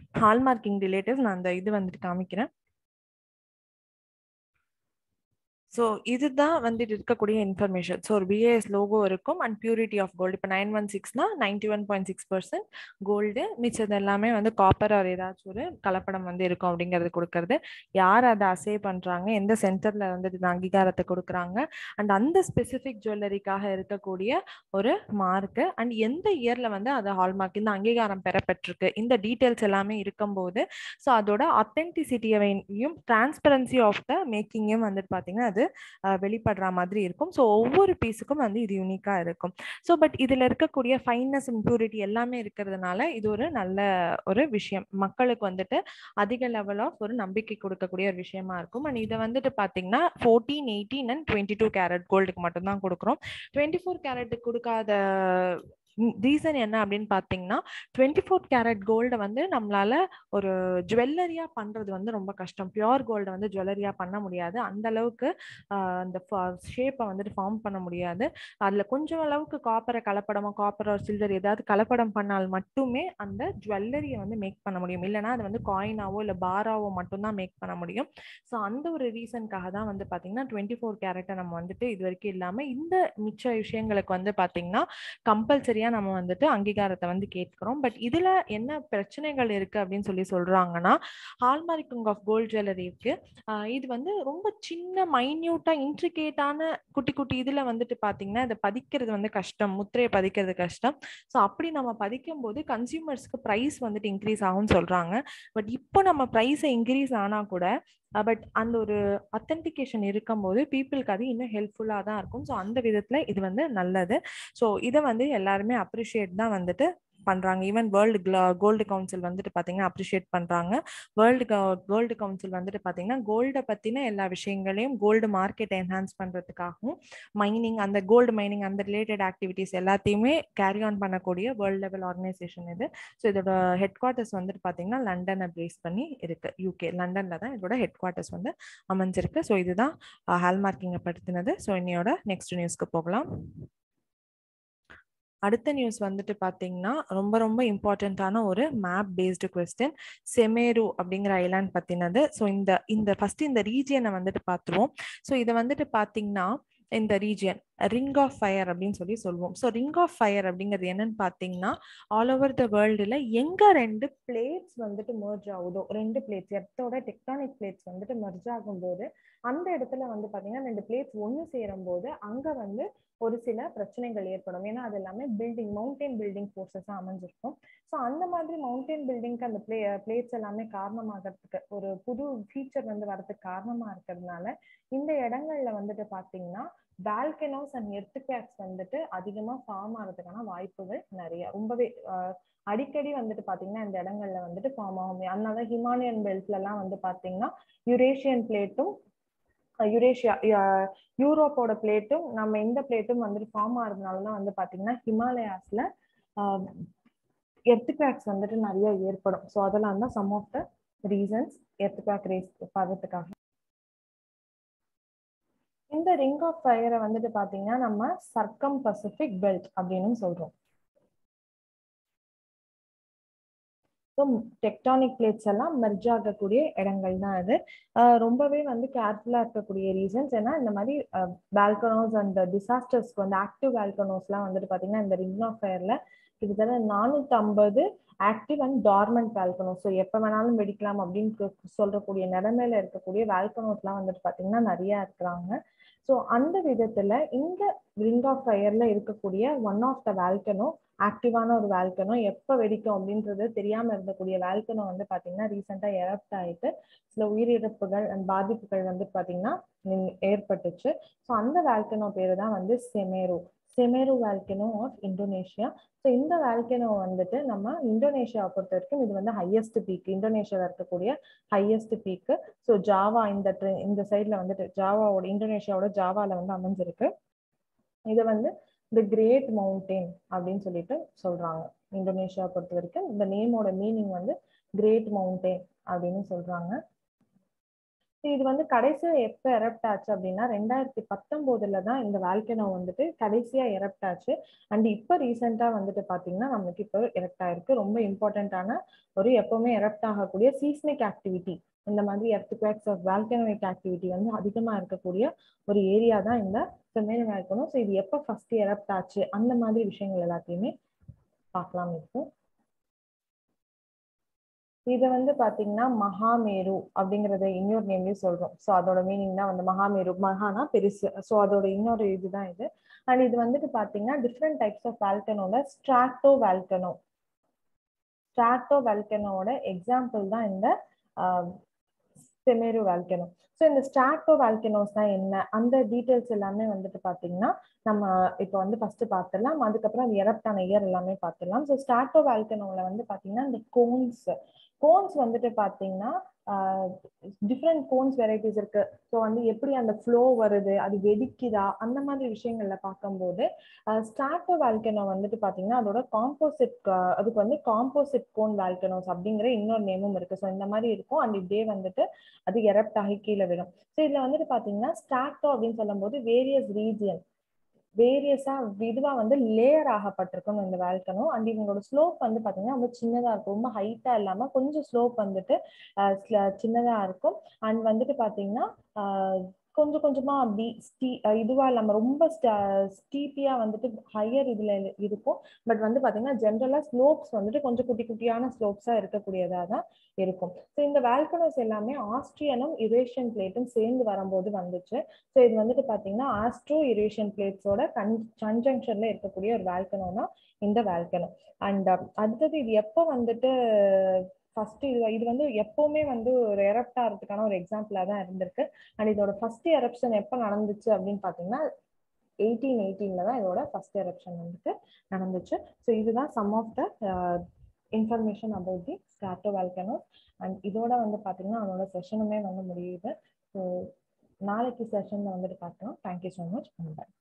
ஹால்மார்க்கிங் ரிலேட்டிவ் நான் அந்த இது வந்துட்டு காமிக்கிறேன் ஸோ இதுதான் வந்துட்டு இருக்கக்கூடிய இன்ஃபர்மேஷன் ஸோ ஒரு பிஏஎஸ் லோகோ இருக்கும் அண்ட் பியூரிட்டி ஆஃப் கோல்டு இப்போ நைன் ஒன் சிக்ஸ்னா ninety one point six percent gold மிச்சது எல்லாமே வந்து காப்பர் ஆர் ஏதாச்சும் ஒரு கலப்படம் வந்து இருக்கும் அப்படிங்கிறது கொடுக்கறது யார் அதை அசே பண்ணுறாங்க எந்த சென்டரில் வந்துட்டு இந்த அங்கீகாரத்தை கொடுக்குறாங்க அண்ட் அந்த ஸ்பெசிஃபிக் ஜுவல்லரிக்காக இருக்கக்கூடிய ஒரு மார்க்கு அண்ட் எந்த இயரில் வந்து அது ஹால்மார்க் இந்த அங்கீகாரம் பெறப்பட்டிருக்கு இந்த டீட்டெயில்ஸ் எல்லாமே இருக்கும்போது ஸோ அதோட அத்தென்டிசிட்டியையும் டிரான்ஸ்பரன்சி ஆஃப் த மேக்கிங்கையும் வந்துட்டு பார்த்தீங்கன்னா அது வெளிப்படுற மாதிரி இருக்கும் ஸோ ஒவ்வொரு பீஸுக்கும் வந்து இது யூனிக்காக இருக்கும் ஸோ பட் இதில் இருக்கக்கூடிய ஃபைனஸ் இம்ப்யூரிட்டி எல்லாமே இருக்கிறதுனால இது ஒரு நல்ல ஒரு விஷயம் மக்களுக்கு வந்துட்டு அதிக லெவல் ஆஃப் ஒரு நம்பிக்கை கொடுக்கக்கூடிய ஒரு விஷயமா இருக்கும் அண்ட் இதை வந்துட்டு பார்த்தீங்கன்னா fourteen eighteen and twenty two carat கோல்டுக்கு மட்டும்தான் கொடுக்குறோம் டுவெண்ட்டி ஃபோர் கேரட்டுக்கு கொடுக்காத ரீசன் என்ன அப்படின்னு பார்த்தீங்கன்னா டுவெண்ட்டி ஃபோர் கேரட் கோல்டை வந்து நம்மளால ஒரு ஜுவல்லரியா பண்றது வந்து ரொம்ப கஷ்டம் பியோர் கோல்டை வந்து ஜுவல்லரியா பண்ண முடியாது அந்த அளவுக்கு அந்த ஷேப்பை வந்துட்டு ஃபார்ம் பண்ண முடியாது அதில் கொஞ்சம் அளவுக்கு காப்பரை கலப்படமோ காப்பர் ஒரு சில்வர் ஏதாவது கலப்படம் பண்ணால் மட்டுமே அந்த ஜுவல்லரியை வந்து மேக் பண்ண முடியும் இல்லைனா அது வந்து காயினாவோ இல்லை பாராவோ மட்டும்தான் மேக் பண்ண முடியும் ஸோ அந்த ஒரு ரீசனுக்காக தான் வந்து பார்த்தீங்கன்னா டுவெண்ட்டி ஃபோர் கேரட்டை நம்ம வந்துட்டு இது வரைக்கும் இல்லாமல் இந்த மிச்ச விஷயங்களுக்கு வந்து பார்த்தீங்கன்னா கம்பல்சரியாக நம்ம வந்துட்டு அங்கீகாரத்தை வந்து கேட்கிறோம் பட் இதுல என்ன பிரச்சனைகள் இருக்கு அப்படின்னு சொல்லி சொல்றாங்கன்னா ஹால்மார்க்கிங் ஆஃப் கோல்ட் ஜுவல்லரிக்கு இது வந்து ரொம்ப சின்ன மைன்யூட்டா இன்ட்ரிகேட்டான குட்டி குட்டி இதுல வந்துட்டு பாத்தீங்கன்னா இதை பதிக்கிறது வந்து கஷ்டம் முத்திரையை பதிக்கிறது கஷ்டம் ஸோ அப்படி நம்ம பதிக்கும் போது கன்சியூமர்ஸ்க்கு ப்ரைஸ் வந்துட்டு இன்க்ரீஸ் ஆகும்னு சொல்றாங்க பட் இப்போ நம்ம ப்ரைஸை இன்க்ரீஸ் ஆனா கூட பட் அந்த ஒரு அத்தன்டிகேஷன் இருக்கும்போது பீப்புளுக்கு அது இன்னும் ஹெல்ப்ஃபுல்லாக தான் இருக்கும் ஸோ அந்த விதத்தில் இது வந்து நல்லது ஸோ இதை வந்து எல்லாருமே அப்ரிஷியேட் தான் வந்துட்டு பண்றாங்க ஈவன் வேர்ல்டு கோல்டு கவுன்சில் வந்துட்டு பார்த்தீங்கன்னா அப்ரிஷியேட் பண்றாங்க வேர்ல்டு வேர்ல்டு கவுன்சில் வந்துட்டு பார்த்தீங்கன்னா கோல்டை பற்றின எல்லா விஷயங்களையும் கோல்டு மார்க்கெட்டை என்ஹான்ஸ் பண்ணுறதுக்காகவும் மைனிங் அந்த கோல்டு மைனிங் அந்த ரிலேட்டட் ஆக்டிவிட்டிஸ் எல்லாத்தையுமே கேரி ஆன் பண்ணக்கூடிய வேர்ல்டு லெவல் ஆர்கனைசேஷன் இது ஸோ இதோட ஹெட் குவார்ட்டர்ஸ் வந்துட்டு பார்த்தீங்கன்னா லண்டனை பேஸ் பண்ணி இருக்கு யூகே லண்டனில் தான் இதோட ஹெட் குவார்ட்டர்ஸ் வந்து அமைஞ்சிருக்கு ஸோ இதுதான் ஹால்மார்க்கிங்கை படுத்தினது ஸோ இன்னையோட நெக்ஸ்ட் நியூஸ்க்கு போகலாம் அடுத்த நியூஸ் வந்துட்டு பார்த்தீங்கன்னா ரொம்ப ரொம்ப இம்பார்ட்டண்ட்டான ஒரு மேப் பேஸ்டு கொஸ்டின் செமேரு அப்படிங்கிற ஐலாண்ட் பற்றினது ஸோ இந்த இந்த ஃபர்ஸ்ட் இந்த ரீஜியனை வந்துட்டு பார்த்துருவோம் ஸோ இதை வந்துட்டு பார்த்தீங்கன்னா இந்த ரீஜியன் ரிங் ஆஃப் ஃபயர் அப்படின்னு சொல்லி சொல்லுவோம் ஸோ ரிங் ஆஃப் ஃபயர் அப்படிங்கிறது என்னன்னு பார்த்தீங்கன்னா ஆல் ஓவர் த வேர்ல்டில் எங்கே ரெண்டு பிளேட்ஸ் வந்துட்டு மர்ஜ் ஆகுதோ ரெண்டு பிளேட்ஸ் எர்த்தோட டெக்டானிக் பிளேட்ஸ் வந்துட்டு மர்ஜ் ஆகும்போது அந்த இடத்துல வந்து பார்த்தீங்கன்னா ரெண்டு பிளேட்ஸ் ஒன்று சேரும் போது அங்கே வந்து ஒரு சில பிரச்சனைகள் ஏற்படும் ஏன்னா அது எல்லாமே பில்டிங் மவுண்டைன் பில்டிங் ஃபோர்ஸஸாக அமைஞ்சிருக்கும் ஸோ அந்த மாதிரி மவுண்டைன் பில்டிங்க்கு அந்த பிளே பிளேட்ஸ் எல்லாமே காரணமாகிறதுக்கு ஒரு புது ஃபீச்சர் வந்து வரதுக்கு காரணமாக இருக்கிறதுனால இந்த இடங்கள்ல வந்துட்டு பார்த்தீங்கன்னா பால்கனோஸ் அண்ட் எர்த்துக்வேக்ஸ் வந்துட்டு அதிகமாக ஃபார்ம் ஆகிறதுக்கான வாய்ப்புகள் நிறைய ரொம்பவே அடிக்கடி வந்துட்டு பாத்தீங்கன்னா இந்த இடங்கள்ல வந்துட்டு ஃபார்ம் ஆகும் அதனால ஹிமாலயன் பெல்ட்ல எல்லாம் வந்து பாத்தீங்கன்னா யுரேஷியன் பிளேட்டும் யுரேஷியா யூரோப்போட பிளேட்டும் நம்ம இந்த பிளேட்டும் வந்துட்டு ஃபார்ம் ஆகிறதுனால தான் வந்து பாத்தீங்கன்னா ஹிமாலயாஸ்ல எர்த்துக்வேக்ஸ் வந்துட்டு நிறைய ஏற்படும் ஸோ அதெல்லாம் தான் some of the reasons earthquake ரேஸ் படுறதுக்காக இந்த ரிங் ஆஃப் ஃபயரை வந்துட்டு பாத்தீங்கன்னா நம்ம சர்க்கம் பசிபிக் பெல்ட் அப்படின்னு சொல்றோம் ஸோ டெக்டானிக் பிளேட்ஸ் எல்லாம் மெர்ஜ் ஆகக்கூடிய இடங்கள் தான் அது ரொம்பவே வந்து கேர்ஃபுல்லாக இருக்கக்கூடிய ரீசன்ஸ் ஏன்னா இந்த மாதிரி பால்கனோஸ் அண்ட் டிசாஸ்டர்ஸ்க்கு வந்து ஆக்டிவ் பால்கனோஸ்லாம் வந்துட்டு பார்த்தீங்கன்னா இந்த ரிங் ஆஃப் ஃபயரில் கிட்டத்தட்ட நானூற்றி ஐம்பது active and dormant volcanoes so எப்போ வேணாலும் வெடிக்கலாம் அப்படின்னு சொல்றக்கூடிய நிலைமையில இருக்கக்கூடிய வேல்கனோஸ்லாம் வந்துட்டு பார்த்தீங்கன்னா நிறைய இருக்கிறாங்க ஸோ அந்த விதத்துல இந்த ரிங் ஆஃப் ஃபயர்ல இருக்கக்கூடிய ஒன் ஆஃப் த வேல்கனோ ஆக்டிவான ஒரு வேல்கனோ எப்போ வெடிக்கும் அப்படின்றது தெரியாம இருந்தக்கூடிய வேல்கனோ வந்து பாத்தீங்கன்னா ரீசெண்டா எரப்ட் ஆயிட்டு சில உயிரிழப்புகள் அண்ட் பாதிப்புகள் வந்து பாத்தீங்கன்னா ஏற்பட்டுச்சு ஸோ அந்த வேல்கனோ பேரு தான் வந்து Semeru Semeru volcano of Indonesia so இந்த வேல்கனோ வந்துட்டு நம்ம இந்தோனேஷியாவை பொறுத்த வரைக்கும் இது வந்து ஹையஸ்ட் பீக் இந்தோனேஷியாவில் இருக்கக்கூடிய ஹையஸ்ட் பீக்கு ஸோ ஜாவா இந்த இந்த சைட்ல வந்துட்டு ஜாவாவோட இந்தோனேஷியாவோட ஜாவால வந்து அமைஞ்சிருக்கு இது வந்து தி கிரேட் மவுண்டெயின் அப்படின்னு சொல்லிட்டு சொல்றாங்க இந்தோனேஷியா பொறுத்த வரைக்கும் இந்த நேமோட மீனிங் வந்து கிரேட் மவுண்டெயின் அப்படின்னு சொல்றாங்க இது வந்து கடைசியா எப்ப எரப்ட் ஆச்சு அப்படின்னா ரெண்டாயிரத்தி பத்தொன்பதுல தான் இந்த வால்கனோ வந்துட்டு கடைசியா எரப்ட் ஆச்சு அண்ட் இப்ப ரீசெண்டா வந்துட்டு பாத்தீங்கன்னா நமக்கு இப்போ எரப்ட் ஆயிருக்கு ரொம்ப இம்பார்ட்டன்டான ஒரு எப்பவுமே எரப்ட் ஆகக்கூடிய சீஸ்மிக் ஆக்டிவிட்டி இந்த மாதிரி எர்த்குவேக்ஸ் ஆஃப் வால்கனமிக் ஆக்டிவிட்டி வந்து அதிகமா இருக்கக்கூடிய ஒரு ஏரியா தான் இந்த செம்மேல் இருக்கணும் ஸோ இது எப்போ ஃபர்ஸ்ட் எரப்ட் ஆச்சு அந்த மாதிரி விஷயங்கள் எல்லாத்தையுமே பார்க்கலாம் இப்போ இதை வந்து பாத்தீங்கன்னா மகாமேரு அப்படிங்கறத இன்னொரு நேம்லயும் சொல்றோம் ஸோ அதோட மீனிங் தான் வந்து மகாமேரு மகானா பெருசு ஸோ அதோட இன்னொரு இதுதான் இது அண்ட் இது வந்துட்டு பாத்தீங்கன்னா டிஃப்ரெண்ட் டைப்ஸ் ஆஃப் வேல்கனோல ஸ்ட்ராட்டோ வேல்கனோ ஸ்ட்ராட்டோ வேல்கனோட எக்ஸாம்பிள் தான் இந்த செமேரு வேல்கனோ ஸோ இந்த ஸ்ட்ராட்டோ வேல்கனோஸ் தான் என்ன அந்த டீட்டெயில்ஸ் எல்லாமே வந்துட்டு பார்த்தீங்கன்னா நம்ம இப்போ வந்து ஃபர்ஸ்ட் பார்த்துடலாம் அதுக்கப்புறம் அது எரப்டான இயர் எல்லாமே பார்த்துடலாம் ஸோ ஸ்ட்ராட்டோ வேல்கனோவில் வந்து பார்த்தீங்கன்னா இந்த கோன்ஸ் கோன்ஸ் வந்துட்டு பார்த்தீங்கன்னா டிஃப்ரெண்ட் கோன்ஸ் வெரைட்டிஸ் இருக்கு ஸோ வந்து எப்படி அந்த ஃப்ளோ வருது அது வெடிக்குதா அந்த மாதிரி விஷயங்கள்ல பார்க்கும்போது ஸ்டார்டோ வேல்கனோ வந்துட்டு பார்த்தீங்கன்னா அதோட காம்போசிட் அதுக்கு வந்து காம்போசிட் கோன் வேல்கனோஸ் அப்படிங்கிற இன்னொரு நேமும் இருக்கு ஸோ இந்த மாதிரி இருக்கும் அண்ட் இப்படியே வந்துட்டு அது எரப்ட் ஆகி கீழே விடும் ஸோ இதுல வந்துட்டு பார்த்தீங்கன்னா ஸ்டார்டோ அப்படின்னு சொல்லும்போது வேரியஸ் ரீஜியன் வேரியஸா இதுவா வந்து லேயர் ஆகப்பட்டிருக்கும் இந்த வேல்கனும் அண்ட் இவங்களோட ஸ்லோப் வந்து பாத்தீங்கன்னா ரொம்ப சின்னதா இருக்கும் ரொம்ப ஹைட்டா இல்லாம கொஞ்சம் ஸ்லோப் வந்துட்டு சின்னதா இருக்கும் அண்ட் வந்துட்டு பாத்தீங்கன்னா கொஞ்சம் கொஞ்சமா அப்படி ஸ்டீ இதுவா இல்லாம ரொம்ப ஸ்டீப்பியா வந்துட்டு ஹையர் இதுல இருக்கும் பட் வந்து பாத்தீங்கன்னா ஜென்ரலா ஸ்லோப்ஸ் வந்துட்டு கொஞ்சம் குட்டி குட்டியான ஸ்லோப்ஸா இருக்கக்கூடியதா தான் இருக்கும் ஸோ இந்த வேல்கனோஸ் எல்லாமே ஆஸ்ட்ரியனும் யுரேஷியன் பிளேட்டும் சேர்ந்து வரும்போது வந்துச்சு ஸோ இது வந்துட்டு பாத்தீங்கன்னா ஆஸ்ட்ரோ யுரேஷியன் பிளேட்ஸோட கன் கன்ஜங்ஷன்ல இருக்கக்கூடிய ஒரு வேல்கனோ தான் இந்த வேல்கனோ அண்ட் அடுத்தது இது எப்போ வந்துட்டு ஃபர்ஸ்ட் இது இது வந்து எப்பவுமே வந்து ஒரு எரப்ட் ஆகிறதுக்கான ஒரு எக்ஸாம்பிளா தான் இருந்திருக்கு அண்ட் இதோட ஃபர்ஸ்ட் எரப்ஷன் எப்போ நடந்துச்சு அப்படின்னு பாத்தீங்கன்னா எயிட்டீன் எயிட்டீன்ல தான் இதோட ஃபர்ஸ்ட் எரப்ஷன் வந்துட்டு நடந்துச்சு ஸோ இதுதான் some of the information about the stratovolcanoes and இதோட வந்து பாத்தீங்கன்னா அதோட செஷனுமே வந்து முடியுது ஸோ நாளைக்கு செஷன்ல வந்துட்டு பார்க்கலாம் தேங்க்யூ ஸோ மச் பாய்